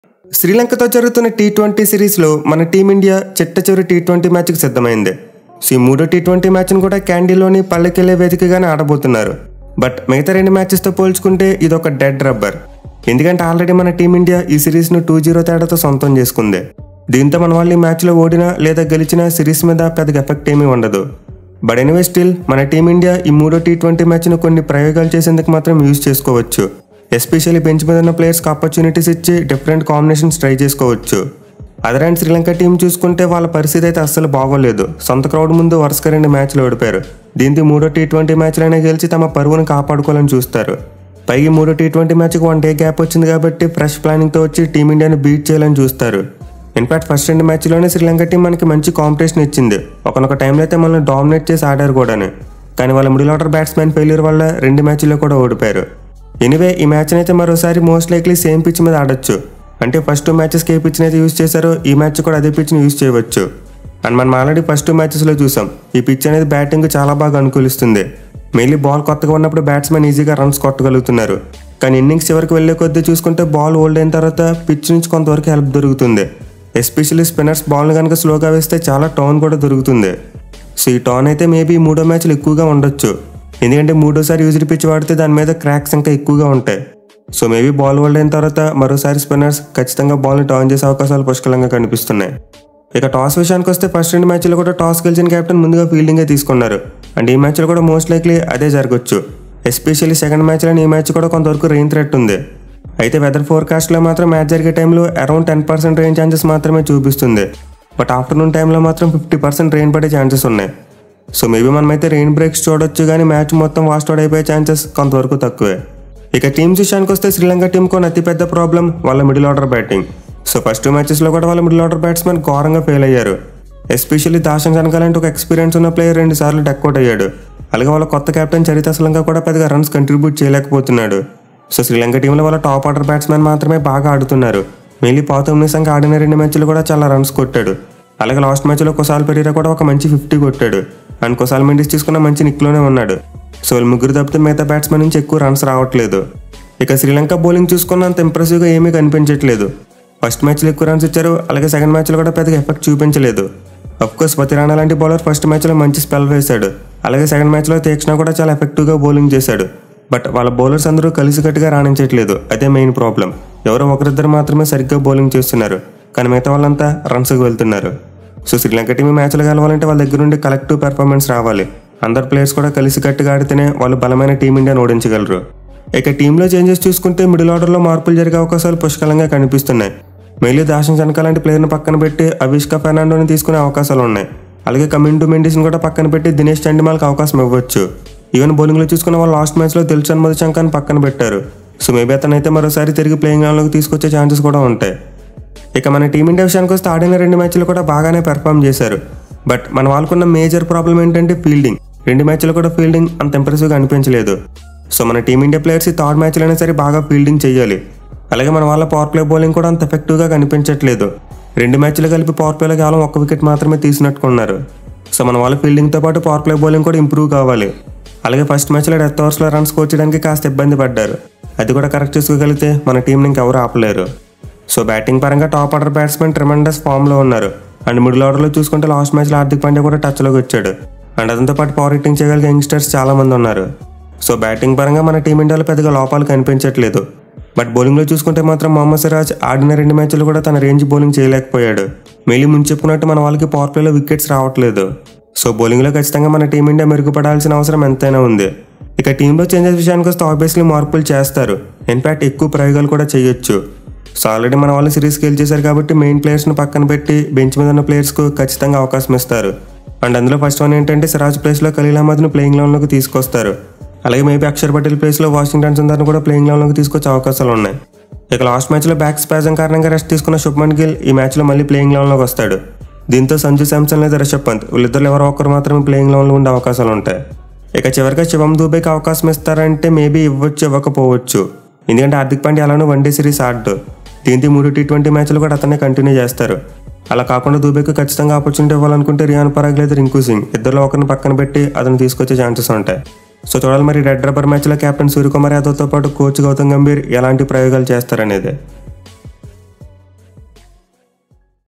శ్రీలంకతో జరుగుతున్న T twenty సిరీస్లో మన టీమిండియా చిట్ట చివరి టీ ట్వంటీ మ్యాచ్కి సిద్ధమైంది సో ఈ మూడో టీ ట్వంటీ మ్యాచ్ను కూడా క్యాండీలోని పల్లెకెళ్లే వేదికగానే ఆడబోతున్నారు బట్ మిగతా రెండు మ్యాచెస్తో పోల్చుకుంటే ఇది ఒక డెడ్ రబ్బర్ ఎందుకంటే ఆల్రెడీ మన టీమిండియా ఈ సిరీస్ను టూ జీరో తేడాతో సొంతం చేసుకుంది దీంతో మన వాళ్ళు ఈ మ్యాచ్లో ఓడినా లేదా గెలిచినా సిరీస్ మీద పెద్దగా ఎఫెక్ట్ ఏమీ ఉండదు బట్ ఎనివే స్టిల్ మన టీమిండియా ఈ మూడో టీ ట్వంటీ మ్యాచ్ను కొన్ని ప్రయోగాలు చేసేందుకు మాత్రం యూజ్ చేసుకోవచ్చు ఎస్పెషల్లీ బెంచ్ మీద ఉన్న ప్లేయర్స్కి ఆపర్చునిటీస్ ఇచ్చి డిఫరెంట్ కాంబినేషన్స్ ట్రై చేసుకోవచ్చు అదర్ అండ్ శ్రీలంక టీం చూసుకుంటే వాళ్ళ పరిస్థితి అయితే అస్సలు బాగోలేదు సొంత క్రౌడ్ ముందు వరుసగా రెండు మ్యాచ్లు ఓడిపోయారు దీంతో మూడో టీ ట్వంటీ మ్యాచ్లైనా గెలిచి తమ పరువును కాపాడుకోవాలని చూస్తారు పైకి మూడో టీ ట్వంటీ మ్యాచ్కి వన్ డే గ్యాప్ వచ్చింది కాబట్టి ఫ్రెష్ ప్లానింగ్తో వచ్చి టీమిండియాని బీట్ చేయాలని చూస్తారు ఇన్ఫాక్ట్ ఫస్ట్ రెండు మ్యాచ్లోనే శ్రీలంక టీం మనకి మంచి కాంపిటీషన్ ఇచ్చింది ఒకనొక టైంలో అయితే మనల్ని డామినేట్ చేసి ఆడారు కూడాను కానీ వాళ్ళ మిడిల్ ఆర్డర్ బ్యాట్స్మెన్ ఫెయిల్యూర్ వల్ల రెండు మ్యాచ్ల్లో కూడా ఓడిపోయారు ఎనివే ఈ మ్యాచ్ని అయితే మరోసారి మోస్ట్ లైక్లీ సేమ్ పిచ్ మీద ఆడొచ్చు అంటే ఫస్ట్ టూ మ్యాచెస్కి ఏ పిచ్ని అయితే యూస్ చేశారో ఈ మ్యాచ్ కూడా అదే పిచ్ని యూస్ చేయవచ్చు అండ్ మనం ఆల్రెడీ ఫస్ట్ టూ మ్యాచెస్లో చూసాం ఈ పిచ్ అనేది బ్యాటింగ్ చాలా బాగా అనుకూలిస్తుంది మెయిన్లీ బాల్ కొత్తగా ఉన్నప్పుడు బ్యాట్స్మెన్ ఈజీగా రన్స్ కొట్టగలుగుతున్నారు కానీ ఇన్నింగ్స్ చివరికి వెళ్ళే కొద్దీ చూసుకుంటే బాల్ ఓల్డ్ అయిన తర్వాత పిచ్ నుంచి కొంతవరకు హెల్ప్ దొరుకుతుంది ఎస్పెషల్లీ స్పిన్నర్స్ బాల్ని కనుక స్లోగా వేస్తే చాలా టర్న్ కూడా దొరుకుతుంది సో ఈ టర్న్ అయితే మేబీ మూడో మ్యాచ్లు ఎక్కువగా ఉండొచ్చు ఎందుకంటే మూడోసారి యూజర్ పిచ్ వాడితే దాని మీద క్రాక్స్ ఇంకా ఎక్కువగా ఉంటాయి సో మేబీ బాల్ వరల్డ్ అయిన తర్వాత మరోసారి స్పిన్నర్స్ ఖచ్చితంగా బాల్ని టర్న్ చేసే అవకాశాలు పుష్కలంగా కనిపిస్తున్నాయి ఇక టాస్ విషయానికి వస్తే ఫస్ట్ రెండు మ్యాచ్లో కూడా టాస్ గెలిచిన కెప్టెన్ ముందుగా ఫీల్డింగే తీసుకున్నారు అండ్ ఈ మ్యాచ్లో కూడా మోస్ట్ లైక్లీ అదే జరగచ్చు ఎస్పెషల్లీ సెకండ్ మ్యాచ్లో ఈ మ్యాచ్ కూడా కొంతవరకు రెయిన్ థ్రెట్ ఉంది అయితే వెదర్ ఫోర్కాస్ట్లో మాత్రం మ్యాచ్ జరిగే టైంలో around ten percent rain chances మాత్రమే చూపిస్తుంది బట్ ఆఫ్టర్నూన్ టైంలో మాత్రం ఫిఫ్టీ పర్సెంట్ రెయిన్ పడే ఛాన్సెస్ ఉన్నాయి సో మేబీ మనమైతే రెయిన్ బ్రేక్స్ చూడొచ్చు కానీ మ్యాచ్ మొత్తం వాస్ట్ అవుట్ అయిపోయే ఛాన్సెస్ కొంతవరకు తక్కువే ఇక టీమ్స్ విషయానికి వస్తే శ్రీలంక టీం కొన్ని అతిపెద్ద ప్రాబ్లం వాళ్ళ middle order batting so first two మ్యాచెస్లో కూడా వాళ్ళ మిడిల్ ఆర్డర్ బ్యాట్స్మెన్ ఘోరంగా ఫెయిల్ అయ్యారు ఎస్పెషల్లీ దాషన్ కనకాలంటే ఒక ఎక్స్పీరియన్స్ ఉన్న ప్లేయర్ రెండు సార్లు డక్అవుట్ అయ్యాడు అలాగే వాళ్ళ కొత్త కెప్టెన్ చరిత అసలంక కూడా పెద్దగా రన్స్ కంట్రిబ్యూట్ చేయలేకపోతున్నాడు సో శ్రీలంక టీంలో వాళ్ళ టాప్ ఆర్డర్ బ్యాట్స్మెన్ మాత్రమే బాగా ఆడుతున్నారు మెయిన్లీ పాతొమ్మిది సంఘ ఆడిన రెండు మ్యాచ్లు కూడా చాలా రన్స్ కొట్టాడు అలాగే లాస్ట్ మ్యాచ్లో కొసాల్ పెరీరా కూడా ఒక మంచి ఫిఫ్టీ కొట్టాడు అండ్ కొసాల్ మెండిస్ తీసుకున్న మంచి నిక్లోనే ఉన్నాడు సో వీళ్ళు ముగ్గురు తప్పితే మిగతా బ్యాట్స్మెన్ నుంచి ఎక్కువ రన్స్ రావట్లేదు ఇక శ్రీలంక బౌలింగ్ చూసుకున్నంత ఇంప్రెసివ్గా ఏమీ కనిపించట్లేదు ఫస్ట్ మ్యాచ్లో ఎక్కువ రన్స్ ఇచ్చారు అలాగే సెకండ్ మ్యాచ్లో కూడా పెద్దగా ఎఫెక్ట్ చూపించలేదు కోర్స్ పతిరాణా లాంటి బౌలర్ ఫస్ట్ మ్యాచ్లో మంచి స్పెల్ వేశాడు అలాగే సెకండ్ మ్యాచ్లో తీక్షణ కూడా చాలా ఎఫెక్టివ్గా బౌలింగ్ చేశాడు బట్ వాళ్ళ బౌలర్స్ అందరూ కలిసికట్టుగా రాణించట్లేదు అదే మెయిన్ ప్రాబ్లం ఎవరో ఒకరిద్దరు మాత్రమే సరిగ్గా బౌలింగ్ చేస్తున్నారు కానీ మిగతా వాళ్ళంతా రన్స్కి వెళ్తున్నారు సో శ్రీలంక టీం ఈ మ్యాచ్లు గెలవాలంటే వాళ్ళ దగ్గర నుండి కలెక్టివ్ పెర్ఫార్మెన్స్ రావాలి అందరు ప్లేయర్స్ కూడా కలిసికట్టుగా ఆడితేనే వాళ్ళు బలమైన టీం ఇండియాని ఓడించగలరు ఇక టీంలో చేంజెస్ చూసుకుంటే మిడిల్ ఆర్డర్లో మార్పులు జరిగే అవకాశాలు పుష్కలంగా కనిపిస్తున్నాయి మెయిలీ దాషన్ చనక లాంటి ప్లేయర్ని పక్కన పెట్టి అవిష్కా ఫెర్నాండోని తీసుకునే అవకాశాలు ఉన్నాయి అలాగే కమింటు మెండిస్ని కూడా పక్కన పెట్టి దినేష్ చండిమాల్కి అవకాశం ఇవ్వచ్చు ఈవెన్ బౌలింగ్లో చూసుకున్న వాళ్ళు లాస్ట్ మ్యాచ్లో దిల్చన్ మధుశంకాన్ని పక్కన పెట్టారు సో మేబీ అతనైతే మరోసారి తిరిగి ప్లేయింగ్ లైన్లోకి తీసుకొచ్చే ఛాన్సెస్ కూడా ఉంటాయి ఇక మన టీమిండియా విషయానికి వస్తే ఆడిన రెండు మ్యాచ్లు కూడా బాగానే పెర్ఫామ్ చేశారు బట్ మన వాళ్ళకున్న మేజర్ ప్రాబ్లం ఏంటంటే ఫీల్డింగ్ రెండు మ్యాచ్లు కూడా ఫీల్డింగ్ అంత ఇంప్రెసివ్గా అనిపించలేదు సో మన టీమిండియా ప్లేయర్స్ ఈ థర్డ్ మ్యాచ్లో అయినా సరే బాగా ఫీల్డింగ్ చేయాలి అలాగే మన వాళ్ళ పవర్ ప్లే బౌలింగ్ కూడా అంత ఎఫెక్టివ్గా కనిపించట్లేదు రెండు మ్యాచ్లు కలిపి పవర్ ప్లేలో కేవలం ఒక్క వికెట్ మాత్రమే తీసినట్టుకున్నారు సో మన వాళ్ళ ఫీల్డింగ్తో పాటు పవర్ ప్లే బౌలింగ్ కూడా ఇంప్రూవ్ కావాలి అలాగే ఫస్ట్ మ్యాచ్లో డెత్ ఓవర్స్లో రన్స్ స్కోర్ చేయడానికి కాస్త ఇబ్బంది పడ్డారు అది కూడా కరెక్ట్ చేసుకోగలిగితే మన టీంని ఇంకెవరు ఆపలేరు సో బ్యాటింగ్ పరంగా టాప్ ఆర్డర్ బ్యాట్స్మెన్ ట్రిమండస్ ఫామ్లో ఉన్నారు అండ్ మిడిల్ ఆర్డర్లో చూసుకుంటే లాస్ట్ మ్యాచ్లో హార్దిక్ పాండ్యా కూడా టచ్లోకి వచ్చాడు అండ్ అదంతో పాటు పవర్ హిట్టింగ్ చేయగలిగే యంగ్స్టర్స్ చాలా మంది ఉన్నారు సో బ్యాటింగ్ పరంగా మన టీమిండియాలో పెద్దగా లోపాలు కనిపించట్లేదు బట్ బౌలింగ్లో చూసుకుంటే మాత్రం మొహమ్మద్ సిరాజ్ ఆడిన రెండు మ్యాచ్లు కూడా తన రేంజ్ బౌలింగ్ చేయలేకపోయాడు మెయిలీ ముందు చెప్పుకున్నట్టు మన వాళ్ళకి పవర్ ప్లేలో వికెట్స్ రావట్లేదు సో బౌలింగ్లో ఖచ్చితంగా మన టీమిండియా మెరుగుపడాల్సిన అవసరం ఎంతైనా ఉంది ఇక టీంలో చేంజెస్ విషయానికి వస్తే ఆబ్వియస్లీ మార్పులు చేస్తారు ఇన్ఫాక్ట్ ఎక్కువ ప్రయోగాలు కూడా చేయొచ్చు సో ఆల్రెడీ మన వాళ్ళు సిరీస్ గెలిచేశారు కాబట్టి మెయిన్ ప్లేయర్స్ని పక్కన పెట్టి బెంచ్ మీద ఉన్న ప్లేయర్స్కు ఖచ్చితంగా అవకాశం ఇస్తారు అండ్ అందులో ఫస్ట్ వన్ ఏంటంటే సిరాజ్ ప్లేస్లో ఖలీల్ అహ్మద్ను ప్లేయింగ్ లెవెన్లోకి తీసుకొస్తారు అలాగే మేబీ అక్షర్ పటేల్ ప్లేస్లో వాషింగ్టన్ సుందర్ని కూడా ప్లేయింగ్ లెవెన్లోకి తీసుకొచ్చే అవకాశాలు ఉన్నాయి ఇక లాస్ట్ మ్యాచ్లో బ్యాక్ స్పాజం కారణంగా రెస్ట్ తీసుకున్న శుభ్మన్ గిల్ ఈ మ్యాచ్లో మళ్ళీ ప్లేయింగ్ లెవెన్లోకి వస్తాడు దీంతో సంజు శాంసన్ లేదా రిషబ్ పంత్ వీళ్ళిద్దరు ఎవరో ఒకరు మాత్రమే ప్లేయింగ్ లెవెన్లో ఉండే అవకాశాలు ఉంటాయి ఇక చివరిగా శివం దూబేకి అవకాశం ఇస్తారంటే మేబీ ఇవ్వచ్చు ఇవ్వకపోవచ్చు ఎందుకంటే హార్దిక్ పాండ్యా అలానే వన్డే సిరీస్ ఆడు దీంతో ఈ మూడు టీ ట్వంటీ మ్యాచ్లు కూడా అతనే కంటిన్యూ చేస్తారు అలా కాకుండా దూబేకి ఖచ్చితంగా ఆపర్చునిటీ ఇవ్వాలనుకుంటే రియాన్ పరాగ్ లేదా రింకు సింగ్ ఇద్దరిలో ఒకరిని పక్కన పెట్టి అతను తీసుకొచ్చే ఛాన్సెస్ ఉంటాయి సో చూడాలి మరి రెడ్ రబ్బర్ మ్యాచ్లో కెప్టెన్ సూర్యకుమార్ యాదవ్తో పాటు కోచ్ గౌతమ్ గంభీర్ ఎలాంటి ప్రయోగాలు చేస్తారనేది